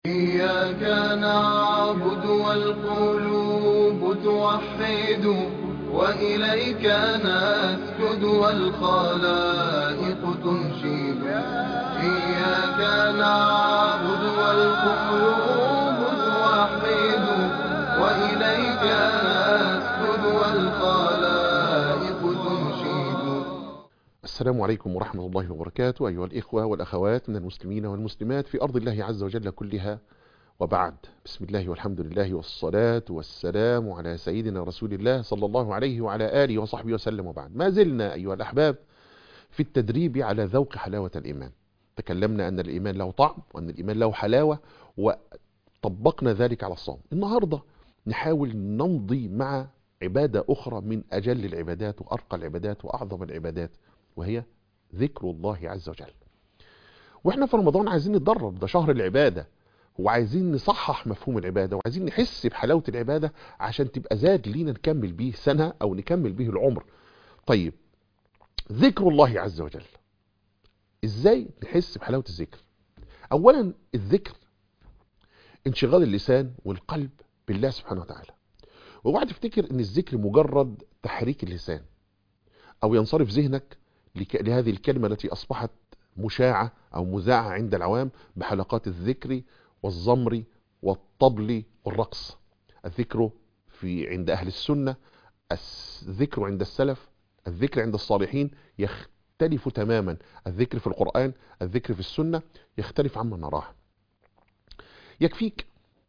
إياك نعبد والقلوب توحد وإليك نسجد والخلائق تنشد إياك نعبد والقلوب توحد وإليك نسجد والخلائق تنشد السلام عليكم ورحمة الله وبركاته أيها الإخوة والأخوات من المسلمين والمسلمات في أرض الله عز وجل كلها وبعد بسم الله والحمد لله والصلاة والسلام على سيدنا رسول الله صلى الله عليه وعلى آله وصحبه وسلم وبعد ما زلنا أيها الأحباب في التدريب على ذوق حلاوة الإيمان تكلمنا أن الإيمان له طعم وأن الإيمان له حلاوة وطبقنا ذلك على الصوم النهاردة نحاول نمضي مع عبادة أخرى من أجل العبادات وأرقى العبادات وأعظم العبادات وهي ذكر الله عز وجل واحنا في رمضان عايزين نتدرب ده شهر العبادة وعايزين نصحح مفهوم العبادة وعايزين نحس بحلاوة العبادة عشان تبقى زاد لينا نكمل بيه سنة او نكمل بيه العمر طيب ذكر الله عز وجل ازاي نحس بحلاوة الذكر اولا الذكر انشغال اللسان والقلب بالله سبحانه وتعالى واوعى تفتكر ان الذكر مجرد تحريك اللسان او ينصرف ذهنك لك- لهذه الكلمة التي أصبحت مشاعة أو مذاعة عند العوام بحلقات الذكر والزمر والطبل والرقص الذكر في عند أهل السنة الذكر عند السلف الذكر عند الصالحين يختلف تماما الذكر في القرآن الذكر في السنة يختلف عما نراه يكفيك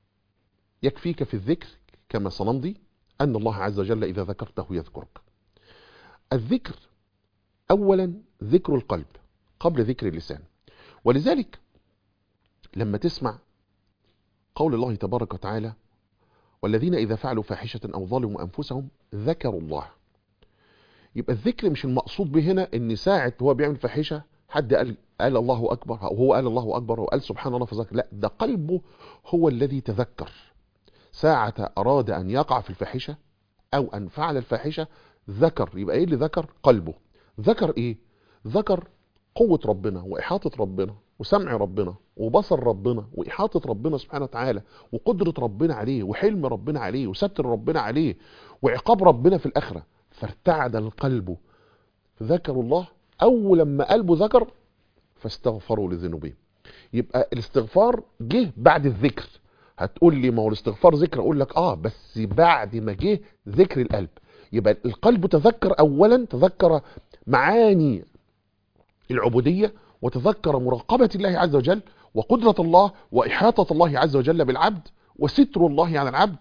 يكفيك في الذكر كما سنمضي أن الله عز وجل إذا ذكرته يذكرك الذكر اولا ذكر القلب قبل ذكر اللسان ولذلك لما تسمع قول الله تبارك وتعالى والذين اذا فعلوا فاحشة او ظلموا انفسهم ذكروا الله يبقى الذكر مش المقصود به هنا ان ساعة هو بيعمل فاحشة حد قال قال الله اكبر او هو قال الله اكبر وقال سبحان الله فذكر لا ده قلبه هو الذي تذكر ساعة اراد ان يقع في الفاحشة او ان فعل الفاحشة ذكر يبقى ايه اللي ذكر قلبه ذكر ايه ذكر قوة ربنا وإحاطة ربنا وسمع ربنا وبصر ربنا وإحاطة ربنا سبحانه وتعالى وقدرة ربنا عليه وحلم ربنا عليه وستر ربنا عليه وعقاب ربنا في الآخرة فارتعد القلب ذكروا الله أول لما قلبه ذكر فاستغفروا لذنوبهم يبقى الاستغفار جه بعد الذكر هتقول لي ما هو الاستغفار ذكر اقول لك اه بس بعد ما جه ذكر القلب يبقى القلب تذكر اولا تذكر معاني العبودية وتذكر مراقبة الله عز وجل وقدرة الله وإحاطة الله عز وجل بالعبد وستر الله على العبد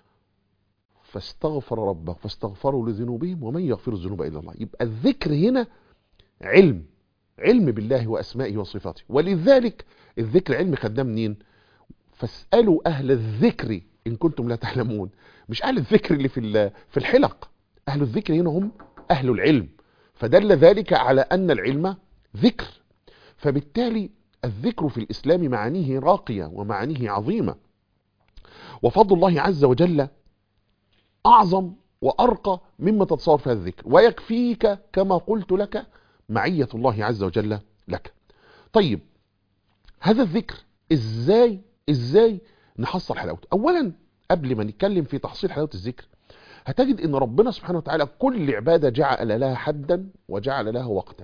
فاستغفر ربه فاستغفروا لذنوبهم ومن يغفر الذنوب إلا الله يبقى الذكر هنا علم علم بالله وأسمائه وصفاته ولذلك الذكر علم خدناه منين فاسألوا أهل الذكر إن كنتم لا تعلمون مش أهل الذكر اللي في ال- في الحلق أهل الذكر هنا هم أهل العلم فدل ذلك على أن العلم ذكر فبالتالي الذكر في الإسلام معانيه راقية ومعانيه عظيمة وفضل الله عز وجل أعظم وأرقى مما تتصور في هذا الذكر ويكفيك كما قلت لك معية الله عز وجل لك طيب هذا الذكر ازاي ازاي نحصل حلاوته اولا قبل ما نتكلم في تحصيل حلاوة الذكر هتجد ان ربنا سبحانه وتعالى كل عبادة جعل لها حدا وجعل لها وقتا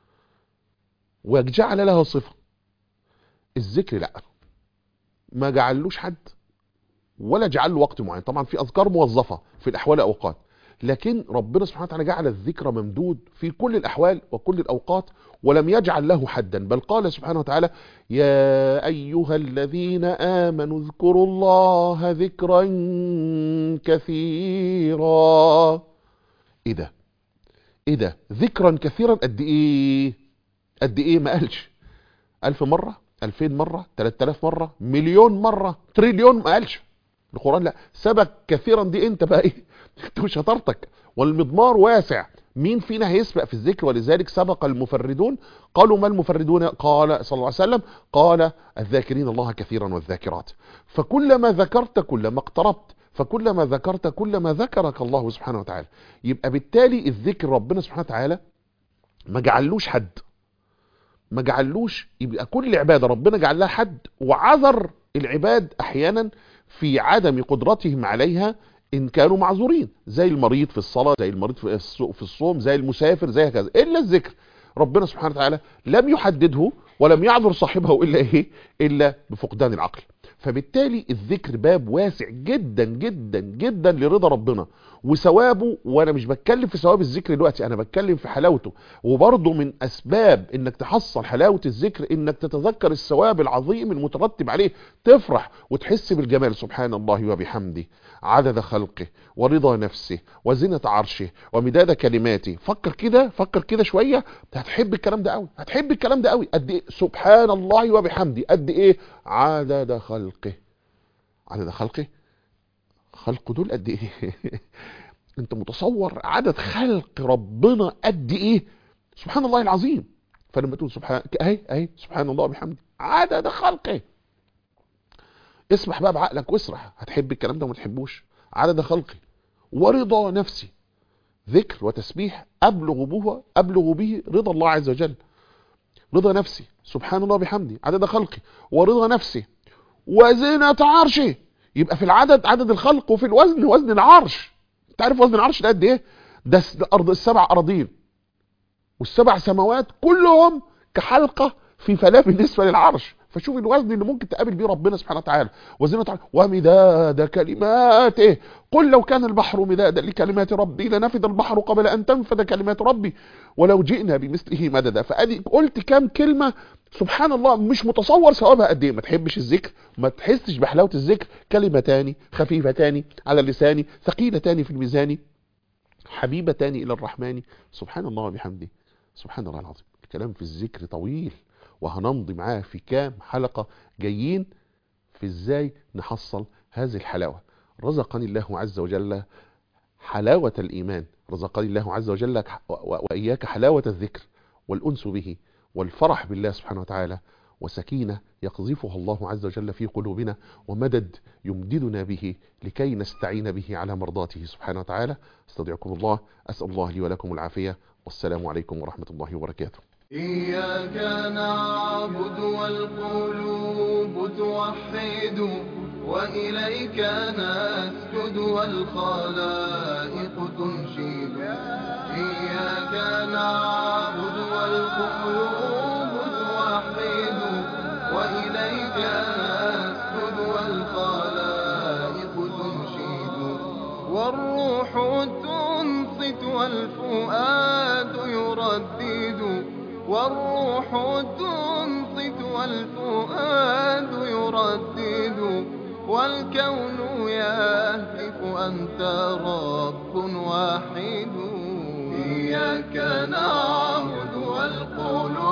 وجعل لها صفة الذكر لا ما جعلوش حد ولا جعل له وقت معين طبعا في اذكار موظفة في الاحوال اوقات لكن ربنا سبحانه وتعالى جعل الذكر ممدود في كل الاحوال وكل الاوقات ولم يجعل له حدا بل قال سبحانه وتعالى يا ايها الذين امنوا اذكروا الله ذكرا كثيرا ايه ده ايه ده ذكرا كثيرا قد ايه قد ايه ما قالش الف مرة الفين مرة تلات الاف مرة مليون مرة تريليون ما قالش القرآن لا سبك كثيرا دي انت بقى ايه انت وشطارتك والمضمار واسع مين فينا هيسبق في الذكر ولذلك سبق المفردون قالوا ما المفردون قال صلى الله عليه وسلم قال الذاكرين الله كثيرا والذاكرات فكلما ذكرت كلما اقتربت فكلما ذكرت كلما ذكرك الله سبحانه وتعالى يبقى بالتالي الذكر ربنا سبحانه وتعالى ما جعلوش حد ما جعلوش يبقى كل عبادة ربنا جعل لها حد وعذر العباد احيانا في عدم قدرتهم عليها ان كانوا معذورين زي المريض في الصلاة زي المريض في الص- في الصوم زي المسافر زي هكذا الا الذكر ربنا سبحانه وتعالى لم يحدده ولم يعذر صاحبه الا ايه الا بفقدان العقل فبالتالي الذكر باب واسع جدا جدا جدا لرضا ربنا وثوابه وانا مش بتكلم في ثواب الذكر دلوقتي انا بتكلم في حلاوته وبرضه من اسباب انك تحصل حلاوه الذكر انك تتذكر الثواب العظيم المترتب عليه تفرح وتحس بالجمال سبحان الله وبحمده عدد خلقه ورضا نفسه وزنة عرشه ومداد كلماته فكر كده فكر كده شويه هتحب الكلام ده قوي هتحب الكلام ده قوي قد ايه سبحان الله وبحمده قد ايه عدد خلقه عدد خلقه خلقه دول قد ايه انت متصور عدد خلق ربنا قد ايه سبحان الله العظيم فلما تقول سبحان اهي اهي سبحان الله وبحمده عدد خلقه اسمح بقى بعقلك واسرح هتحب الكلام ده وما تحبوش عدد خلقي ورضا نفسي ذكر وتسبيح ابلغ به ابلغ به رضا الله عز وجل رضا نفسي سبحان الله بحمدي عدد خلقي ورضا نفسي وزنة عرشه يبقى في العدد عدد الخلق وفي الوزن وزن العرش انت عارف وزن العرش ده قد ايه ده س- ده ارض السبع اراضين والسبع سماوات كلهم كحلقة في فلاة بالنسبة للعرش فشوف الوزن اللي ممكن تقابل بيه ربنا سبحانه وتعالى وزنة عرش ومداد كلماته قل لو كان البحر مدادا لكلمات ربي لنفد البحر قبل ان تنفد كلمات ربي ولو جئنا بمثله مددا فادي قلت كام كلمة سبحان الله مش متصور ثوابها قد ايه ما تحبش الذكر ما تحسش بحلاوة الذكر كلمتان خفيفتان على اللسان ثقيلتان في الميزان حبيبتان الى الرحمن سبحان الله وبحمده سبحان الله العظيم الكلام في الذكر طويل وهنمضي معاه في كام حلقة جايين في ازاي نحصل هذه الحلاوة رزقني الله عز وجل حلاوة الإيمان رزقني الله عز وجل و- و- وإياك حلاوة الذكر والأنس به والفرح بالله سبحانه وتعالى وسكينة يقذفها الله عز وجل في قلوبنا ومدد يمددنا به لكي نستعين به على مرضاته سبحانه وتعالى استودعكم الله أسأل الله لي ولكم العافية والسلام عليكم ورحمة الله وبركاته إياك نعبد والقلوب توحد وإليك نسجد والخلائق تنشد إياك نعبد والقلوب توحد وإليك نسجد والخلائق تنشد والروح تنصت والفؤاد يردد والروح تنصت والفؤاد يردد والكون يهتف أنت رب واحد إياك نعبد والقلوب